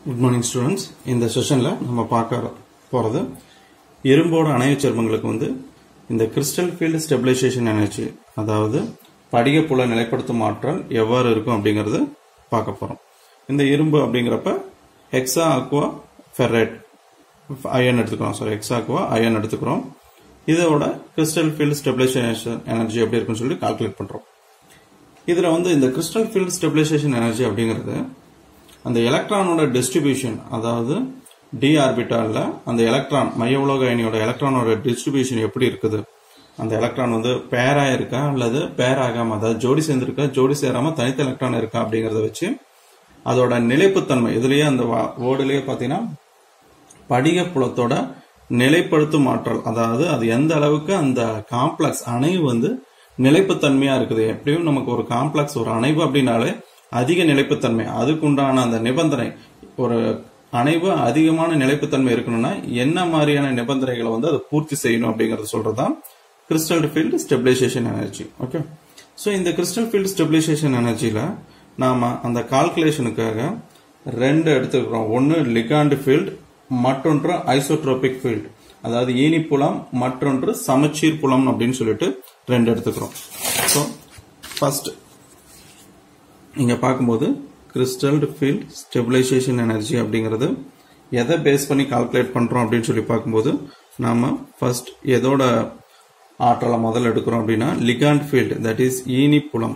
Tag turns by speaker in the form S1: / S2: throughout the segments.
S1: good morning students இந்த செஷனில் நம்ம பார்க்க போகிறது இரும்போட அணைவு சேர்மங்களுக்கு வந்து இந்த கிறிஸ்டல் ஃபீல்டு ஸ்டெபிலைசேஷன் எனர்ஜி அதாவது படிகப்புல நிலைப்படுத்தும் ஆற்றல் எவ்வாறு இருக்கும் அப்படிங்கிறது பார்க்க போகிறோம் இந்த இரும்பு அப்படிங்கிறப்ப ஹெக்ஸா அக்வா ஃபெர்ரேட் அயன் எடுத்துக்கிறோம் சாரி ஹெக்ஸா அக்வா அயன் எடுத்துக்கிறோம் இதோட கிறிஸ்டல் ஃபீல்டு ஸ்டெபிலைசேஷன் எனர்ஜி எப்படி இருக்குன்னு சொல்லி கால்குலேட் பண்ணுறோம் இதில் வந்து இந்த கிறிஸ்டல் ஃபீல்டு ஸ்டெபிலைசேஷன் எனர்ஜி அப்படிங்கிறது அந்த எலக்ட்ரானோட டிஸ்ட்ரிபியூஷன் அதாவது டி ஆர்பிட்டால்ல அந்த எலக்ட்ரான் மைய உலோக அயனியோட எலக்ட்ரானோட டிஸ்ட்ரிபியூஷன் எப்படி இருக்குது அந்த எலக்ட்ரான் வந்து பேரா இருக்கா அல்லது பேர் ஆகாம அதாவது ஜோடி சேர்ந்திருக்கா ஜோடி சேராம தனித்த எலக்ட்ரான் இருக்கா அப்படிங்கறத வச்சு அதோட நிலைப்புத்தன்மை இதுலயே அந்த வேர்டுலயே பாத்தீங்கன்னா படிக புலத்தோட நிலைப்படுத்தும் ஆற்றல் அதாவது அது எந்த அளவுக்கு அந்த காம்ப்ளெக்ஸ் அணைவு வந்து நிலைப்புத்தன்மையா இருக்குது எப்படியும் நமக்கு ஒரு காம்ப்ளெக்ஸ் ஒரு அணைவு அப்படின்னாலே அதிக நிலைப்புத்தன்மை அதுக்குண்டான அந்த நிபந்தனை ஒரு அணைவு அதிகமான நிலைப்புத்தன்மை இருக்கணும்னா என்ன மாதிரியான நிபந்தனைகளை வந்து அதை பூர்த்தி செய்யணும் அப்படிங்கறத சொல்றதுதான் crystal field stabilization energy okay so இந்த கிறிஸ்டல் ஃபீல்டு ஸ்டெபிலைசேஷன் எனர்ஜியில நாம அந்த கால்குலேஷனுக்காக ரெண்டு எடுத்துக்கிறோம் ஒன்னு லிகாண்ட் ஃபீல்டு மற்றொன்று ஐசோட்ரோபிக் ஃபீல்டு அதாவது ஈனி புலம் மற்றொன்று சமச்சீர் புலம் அப்படின்னு சொல்லிட்டு ரெண்டு எடுத்துக்கிறோம் ஸோ ஃபர்ஸ்ட் இங்க பார்க்கும்போது கிறிஸ்டல்டு ஃபீல்ட் ஸ்டெபிலைசேஷன் எனர்ஜி அப்படிங்கிறது எதை பேஸ் பண்ணி கால்குலேட் பண்றோம் அப்படின்னு சொல்லி பார்க்கும்போது நாம ஃபர்ஸ்ட் எதோட ஆற்றலை முதல்ல எடுக்கிறோம் அப்படின்னா லிகாண்ட் ஃபீல்டு தட் இஸ் ஈனி புலம்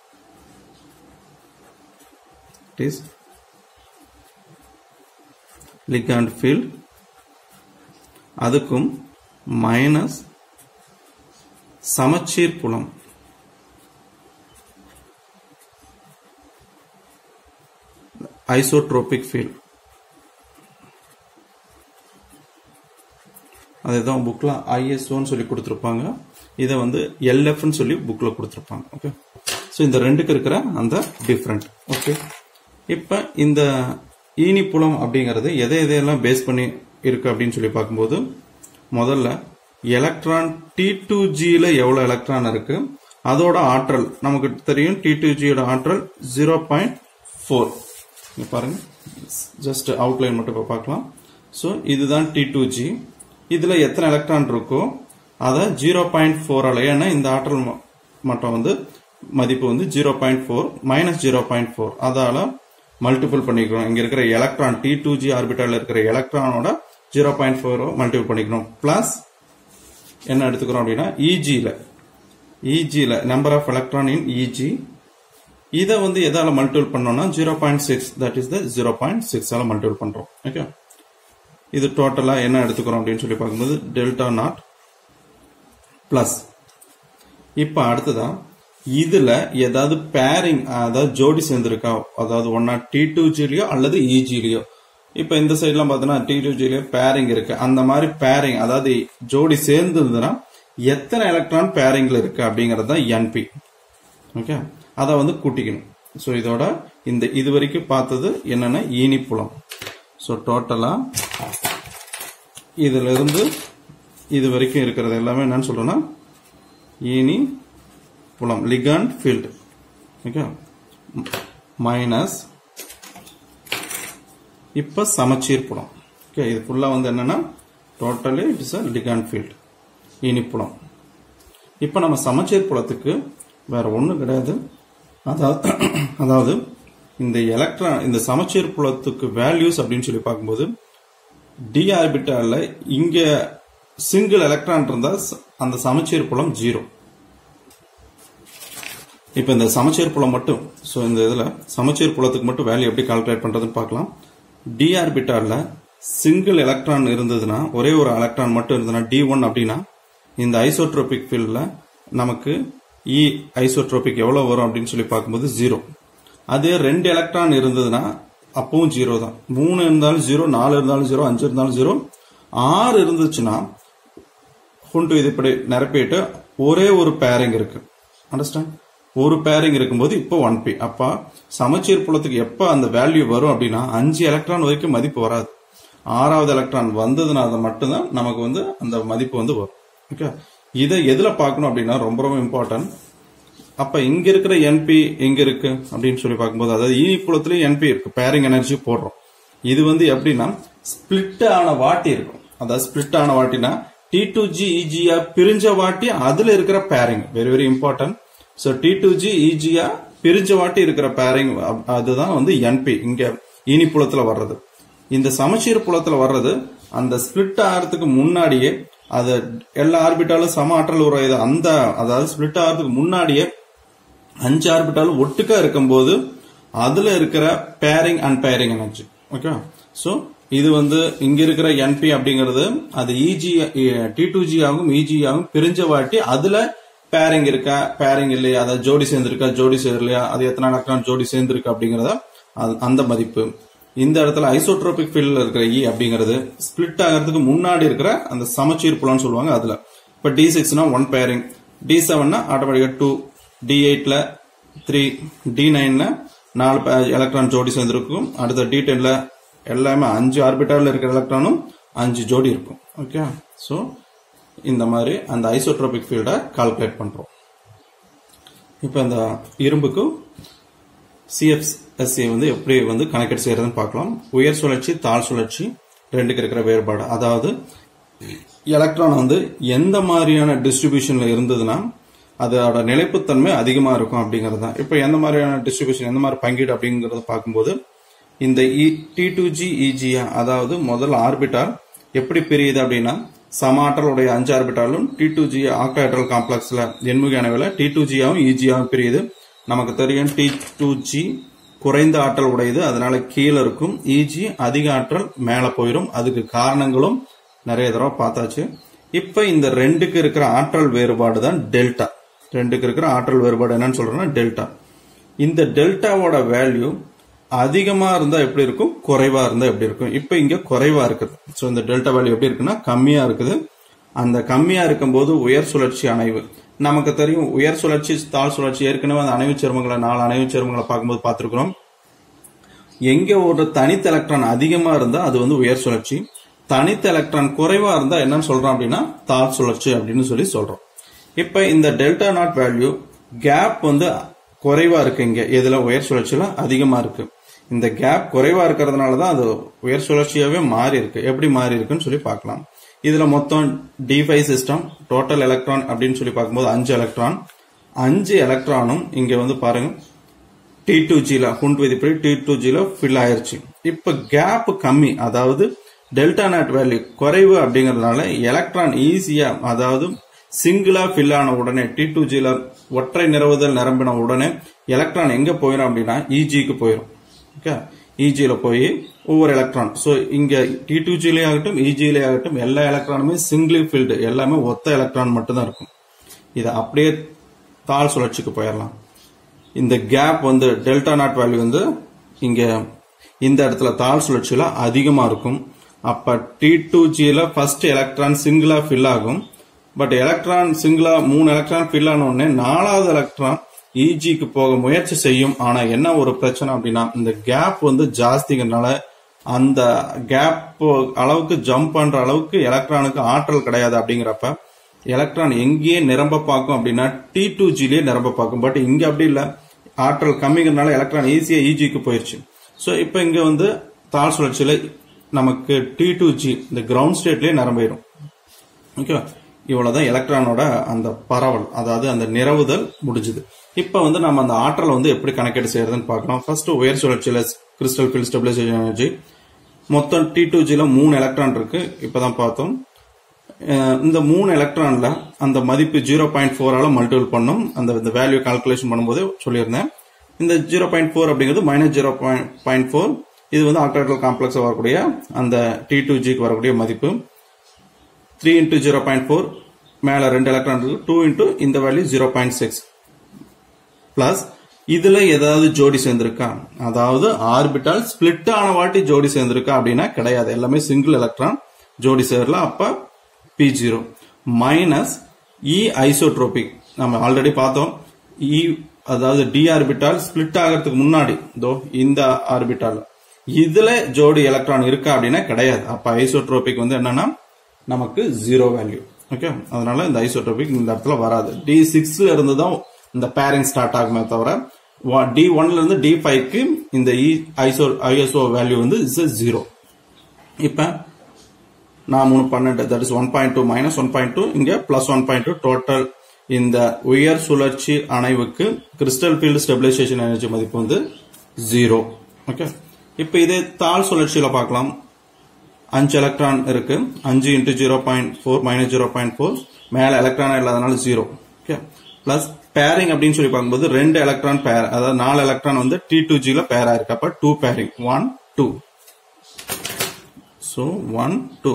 S1: இஸ் லிகாண்ட் ஃபீல்ட் அதுக்கும் மைனஸ் சமச்சீர் புலம் ஐசோட்ரோபிக் ஃபீல்ட் அதுதான் புக்ல ஐஎஸ்ஓன்னு சொல்லி கொடுத்துருப்பாங்க இதை வந்து எல்எஃப்னு சொல்லி புக்ல கொடுத்துருப்பாங்க ஓகே ஸோ இந்த ரெண்டுக்கு இருக்கிற அந்த டிஃப்ரெண்ட் ஓகே இப்போ இந்த ஈனி புலம் அப்படிங்கிறது எதை எதையெல்லாம் பேஸ் பண்ணி இருக்கு அப்படின்னு சொல்லி பார்க்கும்போது முதல்ல எலக்ட்ரான் டி டூ ஜியில் எவ்வளோ எலக்ட்ரான் இருக்கு அதோட ஆற்றல் நமக்கு தெரியும் டி டூ ஜியோட ஆற்றல் ஜீரோ பாயிண்ட் ஃபோர் பாருங்க ஜஸ்ட் அவுட்லைன் மட்டும் இப்போ பார்க்கலாம் ஸோ இதுதான் டி டூ ஜி இதில் எத்தனை எலக்ட்ரான் இருக்கோ அதை ஜீரோ பாயிண்ட் ஃபோர் ஏன்னா இந்த ஆற்றல் மட்டம் வந்து மதிப்பு வந்து zero point four minus zero point four அதால மல்டிபிள் பண்ணிக்கிறோம் இங்க இருக்கிற எலக்ட்ரான் டி டூ ஜி ஆர்பிட்டால இருக்கிற எலக்ட்ரானோட ஜீரோ பாயிண்ட் ஃபோர் மல்டிபிள் பண்ணிக்கிறோம் பிளஸ் என்ன எடுத்துக்கிறோம் அப்படின்னா இஜியில் இஜியில் number of electron in e g இதை வந்து எதால மல்டிபிள் பண்ணோம்னா zero point six that is the zero point சிக்ஸால மல்டிபிள் பண்றோம் ஓகே இது டோட்டலா என்ன எடுத்துக்கிறோம் அப்படின்னு சொல்லி பார்க்கும்போது டெல்டா நாட் பிளஸ் இப்ப அடுத்ததா இதுல ஏதாவது பேரிங் அதாவது ஜோடி சேர்ந்திருக்கா அதாவது ஒன்னா டி டூ ஜிலியோ அல்லது இஜிலியோ இப்ப இந்த சைட்லாம் பார்த்தோன்னா டி டூ ஜிலியோ பேரிங் இருக்கு அந்த மாதிரி பேரிங் அதாவது ஜோடி சேர்ந்து இருந்ததுன்னா எத்தனை எலக்ட்ரான் பேரிங்ல இருக்கு அப்படிங்கறது தான் என்பி ஓகே அதை வந்து கூட்டிக்கணும் ஸோ இதோட இந்த இது வரைக்கும் பார்த்தது என்னன்னா ஈனி புலம் ஸோ டோட்டலா இதுல இருந்து இது வரைக்கும் இருக்கிறது எல்லாமே என்னன்னு சொல்றேன்னா ஈனி புலம் லிகாண்ட் ஃபீல்டு ஓகே மைனஸ் இப்ப சமச்சீர் புலம் ஓகே இது ஃபுல்லா வந்து என்னன்னா totally it is a ligand field ஈனி புலம் இப்ப நம்ம சமச்சீர் புலத்துக்கு வேற ஒன்றும் கிடையாது அதாவது அதாவது இந்த எலக்ட்ரான் இந்த சமச்சீர் புலத்துக்கு வேல்யூஸ் அப்படின்னு சொல்லி பார்க்கும்போது டி ஆர்பிட்டால இங்க சிங்கிள் எலக்ட்ரான் இருந்தா அந்த சமச்சீர் புலம் ஜீரோ இப்ப இந்த சமச்சீர் புலம் மட்டும் ஸோ இந்த இதுல சமச்சீர் புலத்துக்கு மட்டும் வேல்யூ எப்படி கால்குலேட் பண்றதுன்னு பார்க்கலாம் டி ஆர்பிட்டால சிங்கிள் எலக்ட்ரான் இருந்ததுன்னா ஒரே ஒரு எலக்ட்ரான் மட்டும் இருந்ததுன்னா டி ஒன் அப்படின்னா இந்த ஐசோட்ரோபிக் ஃபீல்ட்ல நமக்கு இ ஐசோட்ரோபிக் எவ்வளவு வரும் அப்படின்னு சொல்லி பார்க்கும்போது ஜீரோ அதே ரெண்டு எலக்ட்ரான் இருந்ததுன்னா அப்பவும் ஜீரோ தான் மூணு இருந்தாலும் ஜீரோ நாலு இருந்தாலும் ஜீரோ அஞ்சு இருந்தாலும் ஜீரோ ஆறு இருந்துச்சுன்னா கொண்டு இது இப்படி நிரப்பிட்டு ஒரே ஒரு பேரிங் இருக்கு அண்டர்ஸ்டாண்ட் ஒரு பேரிங் இருக்கும்போது இப்போ ஒன் பி அப்ப சமச்சீர் புலத்துக்கு எப்ப அந்த வேல்யூ வரும் அப்படின்னா அஞ்சு எலக்ட்ரான் வரைக்கும் மதிப்பு வராது ஆறாவது எலக்ட்ரான் வந்ததுனா அதை மட்டும்தான் நமக்கு வந்து அந்த மதிப்பு வந்து வரும் ஓகே இதை எதுல பார்க்கணும் அப்படின்னா ரொம்ப ரொம்ப இம்பார்ட்டன்ட் அப்ப இங்க இருக்கிற என்பி எங்க இருக்கு அப்படின்னு சொல்லி பார்க்கும்போது அதாவது ஈனி புலத்திலயும் என்பி இருக்கு பேரிங் எனர்ஜி போடுறோம் இது வந்து எப்படின்னா ஸ்பிளிட் ஆன வாட்டி இருக்கும் அதாவது ஸ்பிளிட் ஆன வாட்டினா டி டு ஜி இஜியா பிரிஞ்ச வாட்டி அதுல இருக்கிற pairing very very important so t two g இஜியா பிரிஞ்ச வாட்டி இருக்கிற பேரிங் அதுதான் வந்து என்பி இங்க இனி புலத்துல வர்றது இந்த சமச்சீர் புலத்துல வர்றது அந்த ஸ்பிளிட் ஆகிறதுக்கு முன்னாடியே அது எல்லா ஆர்பிட்டாலும் சம ஆற்றல் உரையுது அந்த அதாவது ஸ்பிளிட் ஆகிறதுக்கு முன்னாடியே அஞ்சு ஆர்பிட்டாலும் ஒட்டுக்கா இருக்கும்போது அதுல இருக்கிற pairing and pairing energy okay so இது வந்து இங்க இருக்கிற என்பி அப்படிங்கிறது அது இஜி டி டூ ஜி ஆகும் இஜி ஆகும் பிரிஞ்ச வாட்டி அதுல பேரிங் இருக்கா பேரிங் இல்லையா அதாவது ஜோடி சேர்ந்திருக்கா ஜோடி சேரலையா அது எத்தனை எலக்ட்ரான் ஜோடி சேர்ந்திருக்கு அப்படிங்கறத அது- அந்த மதிப்பு இந்த இடத்துல ஐசோட்ரோபிக் ஃபீல்ட்ல இருக்கிற இ அப்படிங்கிறது ஸ்பிளிட் ஆகிறதுக்கு முன்னாடி இருக்கிற அந்த சமச்சீர் புலம்னு சொல்லுவாங்க அதுல இப்ப டி சிக்ஸ்னா ஒன் பேரிங் டி செவன்னா ஆட்டோமேட்டிக்கா டூ டி எயிட்ல த்ரீ டி நைன்ல நாலு எலக்ட்ரான் ஜோடி சேர்ந்திருக்கும் அடுத்த டி டென்ல எல்லாமே அஞ்சு ஆர்பிட்டால இருக்கிற எலக்ட்ரானும் அஞ்சு ஜோடி இருக்கும் ஓகே சோ இந்த மாதிரி அந்த ஐசோட்ரோபிக் ஃபீல்டை கால்குலேட் பண்றோம் இப்போ இந்த இரும்புக்கு சிஎஃப்எஸ்சி வந்து எப்படி வந்து கணக்கீடு செய்யறதுன்னு பார்க்கலாம் உயர் சுழற்சி தாழ் சுழற்சி ரெண்டுக்கு இருக்கிற வேறுபாடு அதாவது எலக்ட்ரான் வந்து எந்த மாதிரியான டிஸ்ட்ரிபியூஷன்ல இருந்ததுன்னா அதோட நிலைப்புத்தன்மை அதிகமா இருக்கும் அப்படிங்கிறது தான் இப்போ எந்த மாதிரியான டிஸ்ட்ரிபியூஷன் எந்த மாதிரி பங்கீடு அப்படிங்கறத பார்க்கும்போது இந்த டி டு ஜி இஜியா அதாவது முதல் ஆர்பிட்டால் எப்படி பிரியுது அப்படின்னா சம ஆற்றலுடைய அஞ்சு ஆர்பிட்டாலும் டி டூ ஜி ஆக்டாய்டல் காம்ப்ளெக்ஸ்ல எண்முக அணுவில் டி டூ ஜியாவும் இஜியாவும் பிரியுது நமக்கு தெரியும் டி டூ ஜி குறைந்த ஆற்றல் உடையது அதனால கீழே இருக்கும் இஜி அதிக ஆற்றல் மேல போயிடும் அதுக்கு காரணங்களும் நிறைய தடவை பார்த்தாச்சு இப்ப இந்த ரெண்டுக்கு இருக்கிற ஆற்றல் வேறுபாடு தான் டெல்டா ரெண்டுக்கு இருக்கிற ஆற்றல் வேறுபாடு என்னன்னு சொல்றோம்னா டெல்டா இந்த டெல்டாவோட வேல்யூ அதிகமா இருந்தா எப்படி இருக்கும் குறைவா இருந்தா எப்படி இருக்கும் இப்ப இங்க குறைவா இருக்குது சோ இந்த டெல்டா வேல்யூ எப்படி இருக்குன்னா கம்மியா இருக்குது அந்த கம்மியா இருக்கும்போது உயர் சுழற்சி அணைவு நமக்கு தெரியும் உயர் சுழற்சி தாழ் சுழற்சி ஏற்கனவே அந்த அணைவு சேர்மங்களை நாலு அணைவு சேர்மங்களை பார்க்கும்போது பார்த்திருக்கிறோம் எங்க ஒரு தனித்த எலக்ட்ரான் அதிகமா இருந்தா அது வந்து உயர் சுழற்சி தனித்த எலக்ட்ரான் குறைவா இருந்தா என்னன்னு சொல்றோம் அப்படின்னா தாழ் சுழற்சி அப்படின்னு சொல்லி சொல்றோம் இப்ப இந்த டெல்டா நாட் வேல்யூ கேப் வந்து குறைவா இருக்கு இங்க இதுல உயர் சுழற்சியில அதிகமா இருக்கு இந்த கேப் குறைவா இருக்கிறதுனால தான் அது உயர் சுழற்சியாவே மாறி இருக்கு எப்படி மாறி இருக்குன்னு சொல்லி பார்க்கலாம் இதுல மொத்தம் d five system total electron அப்படின்னு சொல்லி பார்க்கும்போது அஞ்சு எலக்ட்ரான் அஞ்சு எலக்ட்ரானும் இங்க வந்து பாருங்க டி டூ ஜில குண்ட் விதிப்படி டி டூ ஜில ஃபில் ஆயிருச்சு இப்ப கேப் கம்மி அதாவது டெல்டா நாட் வேல்யூ குறைவு அப்படிங்கறதுனால எலக்ட்ரான் ஈஸியா அதாவது சிங்கிளா ஃபில் ஆன உடனே டி டூ ஜில ஒற்றை நிரவுதல் நிரம்பின உடனே எலக்ட்ரான் எங்க போயிடும் அப்படின்னா இஜிக்கு போயிடும் ஓகே இஜியில போய் ஒவ்வொரு எலக்ட்ரான் ஸோ இங்க டி டூ ஜிலே ஆகட்டும் இஜிலே ஆகட்டும் எல்லா எலக்ட்ரானுமே சிங்கிளி ஃபீல்டு எல்லாமே ஒத்த எலக்ட்ரான் மட்டும்தான் இருக்கும் இது அப்படியே தாழ் சுழற்சிக்கு போயிடலாம் இந்த கேப் வந்து டெல்டா நாட் வேல்யூ வந்து இங்க இந்த இடத்துல தாழ் சுழற்சியில அதிகமா இருக்கும் அப்ப டி டூ ஜில ஃபர்ஸ்ட் எலக்ட்ரான் சிங்கிளா ஃபில் ஆகும் பட் எலக்ட்ரான் சிங்கிளா மூணு எலக்ட்ரான் ஃபில் ஆன உடனே நாலாவது எலக்ட்ரான் இஜிக்கு போக முயற்சி செய்யும் ஆனா என்ன ஒரு பிரச்சனை அப்படின்னா இந்த கேப் வந்து ஜாஸ்திங்கிறதுனால அந்த கேப் அளவுக்கு ஜம்ப் பண்ற அளவுக்கு எலக்ட்ரானுக்கு ஆற்றல் கிடையாது அப்படிங்கிறப்ப எலக்ட்ரான் எங்கேயே நிரம்ப பார்க்கும் அப்படின்னா டி டூ ஜிலேயே நிரம்ப பார்க்கும் பட் இங்க அப்படி இல்ல ஆற்றல் கம்மிங்கிறதுனால எலக்ட்ரான் ஈஸியா இஜிக்கு போயிருச்சு ஸோ இப்போ இங்க வந்து தாழ் சுழற்சியில நமக்கு டி டூ ஜி இந்த கிரவுண்ட் ஸ்டேட்லயே நிரம்பிடும் ஓகே இவ்வளவுதான் எலக்ட்ரானோட அந்த பரவல் அதாவது அந்த நிரவுதல் முடிஞ்சுது இப்போ வந்து நம்ம அந்த ஆற்றலை வந்து எப்படி கணக்கீடு செய்யறதுன்னு பார்க்கலாம் ஃபர்ஸ்ட் உயர் சுழற்சியில கிறிஸ்டல் ஃபீல்ட் ஸ்டெபிலைசேஷன் எனர்ஜி மொத்தம் டி டூ ஜில மூணு எலக்ட்ரான் இருக்கு இப்பதான் பார்த்தோம் அஹ் இந்த மூணு எலக்ட்ரான்ல அந்த மதிப்பு ஜீரோ பாயிண்ட் ஃபோரால மல்டிபிள் பண்ணும் அந்த இந்த வேல்யூ கால்குலேஷன் பண்ணும்போது சொல்லியிருந்தேன் இந்த ஜீரோ பாயிண்ட் ஃபோர் அப்படிங்கிறது மைனஸ் ஜீரோ பாயிண்ட் ஃபோர் இது வந்து ஆக்டாய்டல் காம்ப்ளெக்ஸ் வரக்கூடிய அந்த டி டூ ஜிக்கு வரக்கூடிய மதிப்பு three into zero point four மேல ரெண்டு எலக்ட்ரான் இருக்கு டூ இன்டூ இந்த value zero point six plus இதுல ஏதாவது ஜோடி சேர்ந்திருக்கா அதாவது ஆர்பிட்டால் ஸ்பிளிட் ஆன வாட்டி ஜோடி சேர்ந்திருக்கா அப்படின்னா கிடையாது எல்லாமே சிங்கிள் எலக்ட்ரான் ஜோடி சேரல அப்ப P zero minus E isotropic நம்ம ஆல்ரெடி பார்த்தோம் இ அதாவது டி ஆர்பிட்டால் ஸ்பிளிட் ஆகிறதுக்கு முன்னாடி தோ இந்த ஆர்பிட்டால் இதுல ஜோடி எலக்ட்ரான் இருக்கா அப்படின்னா கிடையாது அப்ப ஐசோட்ரோபிக் வந்து என்னன்னா நமக்கு ஜீரோ வேல்யூ ஓகே அதனால இந்த ஐசோட்ரோபிக் இந்த இடத்துல வராது டி சிக்ஸ்ல இருந்து தான் இந்த பேரிங் ஸ்டார்ட் ஆகுமே தவிர டி ஒன்ல இருந்து டி ஃபைவ்க்கு இந்த இ ஐசோ ஐஎஸ்ஓ வேல்யூ வந்து இஸ் ஜீரோ இப்போ நான் மூணு பன்னெண்டு that is one point two minus one point two இங்க plus one point two total இந்த உயர் சுழற்சி அணைவுக்கு கிறிஸ்டல் ஃபீல்டு ஸ்டெபிலைசேஷன் எனர்ஜி மதிப்பு வந்து ஜீரோ ஓகே இப்போ இதே தாழ் சுழற்சியில பார்க்கலாம் அஞ்சு எலக்ட்ரான் இருக்கு அஞ்சு into zero point four minus zero point four மேல எலக்ட்ரான் இல்லாதனால ஜீரோ ஓகே பிளஸ் பேரிங் அப்படின்னு சொல்லி பார்க்கும்போது ரெண்டு எலக்ட்ரான் பேர் அதாவது நாலு எலக்ட்ரான் வந்து டி டூ ஜில பேரா இருக்கு அப்ப two pairing one two so one two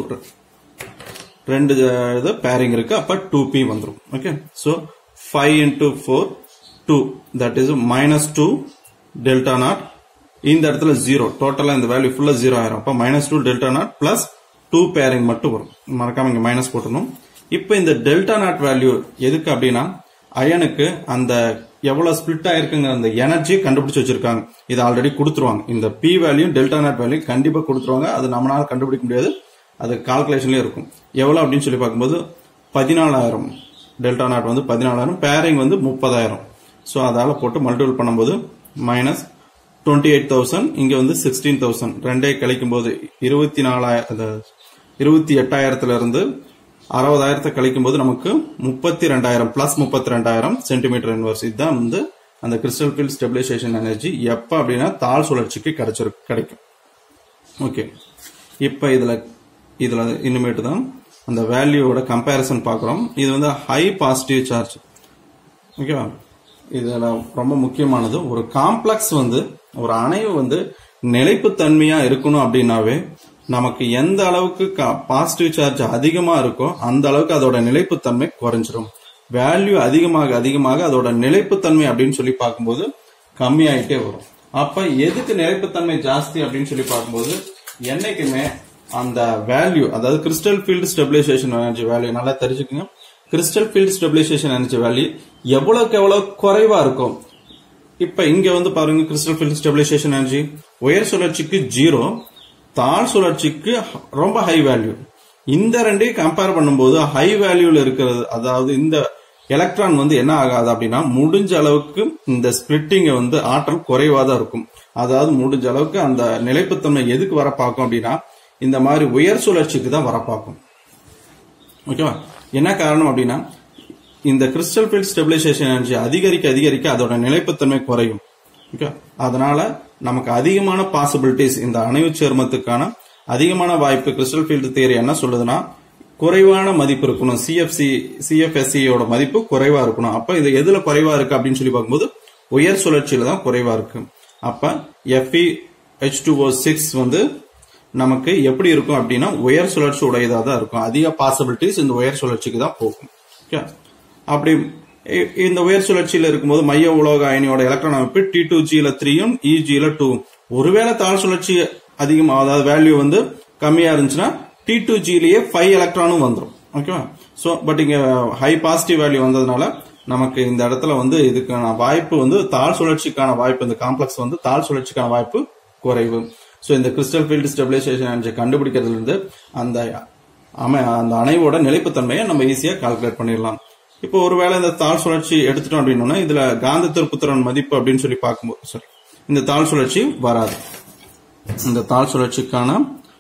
S1: ரெண்டு இது பேரிங் இருக்கு அப்ப டூ பி வந்துடும் okay so five into four two that is minus two delta naught இந்த இடத்துல ஜீரோ டோட்டலா இந்த வேல்யூ ஃபுல்லா ஜீரோ ஆயிரும் அப்ப minus two delta naught plus two pairing மட்டும் வரும் மறக்காம இங்க மைனஸ் போட்டணும் இப்போ இந்த டெல்டா நாட் வேல்யூ எதுக்கு அப்படின்னா அயனுக்கு அந்த எவ்வளவு ஸ்பிளிட் ஆயிருக்குங்கிற அந்த எனர்ஜி கண்டுபிடிச்சு வச்சிருக்காங்க இது ஆல்ரெடி கொடுத்துருவாங்க இந்த P value delta naught value கண்டிப்பா கொடுத்துருவாங்க அது நம்மளால கண்டுபிடிக்க முடியாது அது கால்குலேஷன்லயே இருக்கும் எவ்வளவு அப்படின்னு சொல்லி பார்க்கும்போது பதினாலாயிரம் டெல்டா நாட் வந்து பதினாலாயிரம் பேரிங் வந்து முப்பதாயிரம் ஸோ அதால போட்டு மல்டிபிள் பண்ணும்போது மைனஸ் டுவெண்ட்டி எயிட் தௌசண்ட் இங்க வந்து சிக்ஸ்டீன் தௌசண்ட் ரெண்டே கழிக்கும் போது இருபத்தி நாலாயிரம் இருபத்தி எட்டாயிரத்துல இருந்து அறுபதாயிரத்தை கழிக்கும் போது நமக்கு முப்பத்தி ரெண்டாயிரம் பிளஸ் முப்பத்தி ரெண்டாயிரம் சென்டிமீட்டர் இன்வர்ஸ் இதுதான் வந்து அந்த கிறிஸ்டல் ஃபீல்ட் ஸ்டெபிலைசேஷன் எனர்ஜி எப்ப அப்படின்னா தாழ் சுழற்சிக்கு கிடைச்சிருக்கு கிடைக்கும் ஓகே இப்போ இதுல இதுல இனிமேட்டு தான் அந்த வேல்யூவோட கம்பேரிசன் பார்க்குறோம் இது வந்து ஹை பாசிட்டிவ் சார்ஜ் ஓகேவா இதுல ரொம்ப முக்கியமானது ஒரு காம்ப்ளெக்ஸ் வந்து ஒரு அணைவு வந்து நிலைப்புத்தன்மையா இருக்கணும் அப்படின்னாவே நமக்கு எந்த அளவுக்கு பாசிட்டிவ் சார்ஜ் அதிகமா இருக்கோ அந்த அளவுக்கு அதோட நிலைப்புத்தன்மை குறைஞ்சிரும் வேல்யூ அதிகமாக அதிகமாக அதோட நிலைப்புத்தன்மை அப்படின்னு சொல்லி பார்க்கும்போது கம்மியாயிட்டே வரும் அப்ப எதுக்கு நிலைப்புத்தன்மை ஜாஸ்தி அப்படின்னு சொல்லி பார்க்கும்போது என்னைக்குமே அந்த வேல்யூ அதாவது crystal field stabilization energy value நல்லா தெரிஞ்சுக்கங்க crystal field stabilization energy value எவ்வளவுக்கு எவ்வளவு குறைவா இருக்கும் இப்ப இங்க வந்து பாருங்க கிறிஸ்டல் ஃபீல்டு ஸ்டெபிலைசேஷன் எனர்ஜி உயர் சுழற்சிக்கு ஜீரோ தாழ் சுழற்சிக்கு ரொம்ப ஹை வேல்யூ இந்த ரெண்டையும் கம்பேர் பண்ணும்போது ஹை வேல்யூல இருக்கிறது அதாவது இந்த எலக்ட்ரான் வந்து என்ன ஆகாது அப்படின்னா முடிஞ்ச அளவுக்கு இந்த ஸ்பிளிட்டிங் வந்து ஆற்றல் குறைவா தான் இருக்கும் அதாவது முடிஞ்ச அளவுக்கு அந்த நிலைப்புத்தன்மை எதுக்கு வர பார்க்கும் அப்படின்னா இந்த மாதிரி உயர் சுழற்சிக்கு தான் வர பார்க்கும் ஓகேவா என்ன காரணம் அப்படின்னா இந்த கிறிஸ்டல் ஃபீல்ட் ஸ்டெபிலைசேஷன் எனர்ஜி அதிகரிக்க அதிகரிக்க அதோட நிலைப்புத்தன்மை குறையும் ஓகே அதனால நமக்கு அதிகமான பாசிபிலிட்டிஸ் இந்த அணைவு சேர்மத்துக்கான அதிகமான வாய்ப்பு கிறிஸ்டல் ஃபீல்டு தியரி என்ன சொல்லுதுன்னா குறைவான மதிப்பு இருக்கணும் சிஎஃப்சி சிஎஃப்எஸ்சியோட மதிப்பு குறைவா இருக்கணும் அப்ப இது எதுல குறைவா இருக்கு அப்படின்னு சொல்லி பார்க்கும்போது உயர் சுழற்சியில தான் குறைவா இருக்கு அப்ப F E H two O six வந்து நமக்கு எப்படி இருக்கும் அப்படின்னா உயர் சுழற்சி உடையதா தான் இருக்கும் அதிக பாசிபிலிட்டிஸ் இந்த உயர் சுழற்சிக்கு தான் போகும் ஓகே அப்படி இ- இந்த உயர் சுழற்சியில இருக்கும்போது மைய உலோக அயனியோட எலக்ட்ரான் அமைப்பு டி டூ ஜில த்ரீயும் இஜில டூ ஒருவேளை தாழ் சுழற்சி அதிகமா அதாவது வேல்யூ வந்து கம்மியா இருந்துச்சுன்னா டி டூ ஜிலேயே ஃபைவ் எலக்ட்ரானும் வந்துடும் ஓகேவா ஸோ பட் இங்க ஹை பாசிட்டிவ் வேல்யூ வந்ததுனால நமக்கு இந்த இடத்துல வந்து இதுக்கான வாய்ப்பு வந்து தாழ் சுழற்சிக்கான வாய்ப்பு இந்த காம்ப்ளெக்ஸ் வந்து தாழ் சுழற்சிக்கான வாய்ப்பு குறைவு ஸோ இந்த கிறிஸ்டல் ஃபீல்டு ஸ்டெபிலைசேஷன் எனர்ஜி கண்டுபிடிக்கிறதுல இருந்து அந்த அமை அந்த அணைவோட நிலைப்புத்தன்மையை நம்ம ஈஸியா கால்குலேட் பண்ணிடலாம் இப்போ ஒருவேளை இந்த தாழ் சுழற்சி எடுத்துட்டோம் அப்படின்னா இதுல காந்த திருப்புத்திறன் மதிப்பு அப்படின்னு சொல்லி பார்க்கும்போது சாரி இந்த தாழ் சுழற்சி வராது இந்த தாழ் சுழற்சிக்கான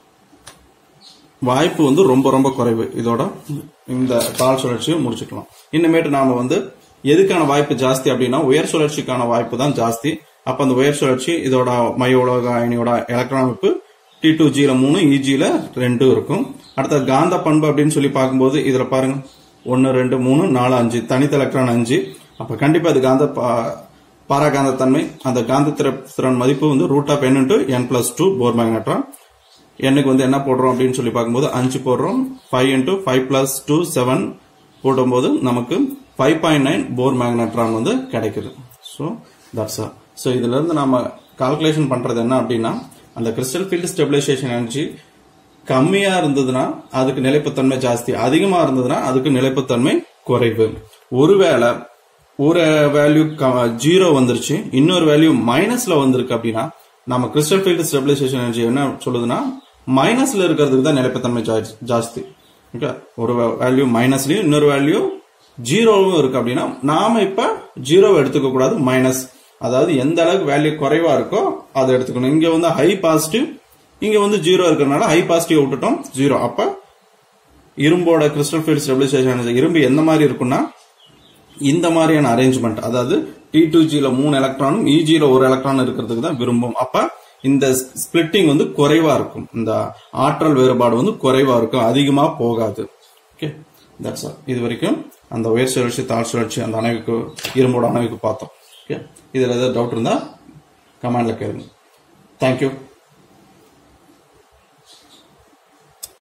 S1: வாய்ப்பு வந்து ரொம்ப ரொம்ப குறைவு இதோட இந்த தாழ் சுழற்சியை முடிச்சுக்கலாம் இன்னமேட்டு நாம வந்து எதுக்கான வாய்ப்பு ஜாஸ்தி அப்படின்னா உயர் சுழற்சிக்கான வாய்ப்பு தான் ஜாஸ்தி அப்ப அந்த உயர் சுழற்சி இதோட மைய உலோக அயனியோட எலக்ட்ரான் அமைப்பு டி டூ ஜில மூணு இஜில ரெண்டு இருக்கும் அடுத்த காந்த பண்பு அப்படின்னு சொல்லி பார்க்கும்போது இதுல பாருங்க ஒன்னு ரெண்டு மூணு நாலு அஞ்சு தனித்த எலக்ட்ரான் அஞ்சு அப்ப கண்டிப்பா அது காந்த பா- பாராகாந்தத்தன்மை அந்த காந்த திற- திறன் மதிப்பு வந்து root of n into n plus two Bohr magneton எண்ணுக்கு வந்து என்ன போடுறோம் அப்படின்னு சொல்லி பார்க்கும்போது அஞ்சு போடுறோம் five into five plus two seven போடும்போது நமக்கு five point nine Bohr magneton வந்து கிடைக்குது ஸோ தட்ஸ் ஸோ இதுல இருந்து நாம கால்குலேஷன் பண்றது என்ன அப்படின்னா அந்த கிறிஸ்டல் ஃபீல்டு ஸ்டெபிலைசேஷன் எனர்ஜி கம்மியா இருந்ததுன்னா அதுக்கு நிலைப்புத்தன்மை ஜாஸ்தி அதிகமா இருந்ததுன்னா அதுக்கு நிலைப்புத்தன்மை குறைவு ஒருவேளை ஒரு வேல்யூ ஜீரோ வந்துருச்சு இன்னொரு வேல்யூ மைனஸ்ல வந்திருக்கு அப்படின்னா நம்ம கிறிஸ்டல் ஃபீல்டு ஸ்டெபிலைசேஷன் எனர்ஜி என்ன சொல்லுதுன்னா மைனஸ்ல இருக்கிறதுக்கு தான் நிலைப்புத்தன்மை ஜா- ஜாஸ்தி ஓகே ஒரு வேல்யூ மைனஸ்லயும் இன்னொரு வேல்யூ ஜீரோவும் இருக்கு அப்படின்னா நாம இப்ப ஜீரோவை எடுத்துக்க கூடாது மைனஸ் அதாவது எந்த அளவுக்கு வேல்யூ குறைவா இருக்கோ அதை எடுத்துக்கணும் இங்க வந்து ஹை பாசிட்டிவ் இங்க வந்து ஜீரோ இருக்கிறதுனால ஹை பாசிட்டிவ் விட்டுட்டோம் ஜீரோ அப்ப இரும்போட கிறிஸ்டல் ஃபீல்ட் ஸ்டெபிலைசேஷன் இரும்பு எந்த மாதிரி இருக்கும்னா இந்த மாதிரியான அரேஞ்ச்மெண்ட் அதாவது டி டூ ஜில மூணு எலக்ட்ரானும் இஜில ஒரு எலக்ட்ரான் இருக்கிறதுக்கு தான் விரும்பும் அப்ப இந்த ஸ்பிளிட்டிங் வந்து குறைவா இருக்கும் இந்த ஆற்றல் வேறுபாடு வந்து குறைவா இருக்கும் அதிகமா போகாது ஓகே தட்ஸ் ஆல் இது வரைக்கும் அந்த உயர் சுழற்சி தாழ் சுழற்சி அந்த அணைவுக்கு இரும்போட அணைவுக்கு பார்த்தோம் ஓகே இதுல ஏதாவது டவுட் இருந்தா கமெண்ட்ல கேளுங்க தேங்க்யூ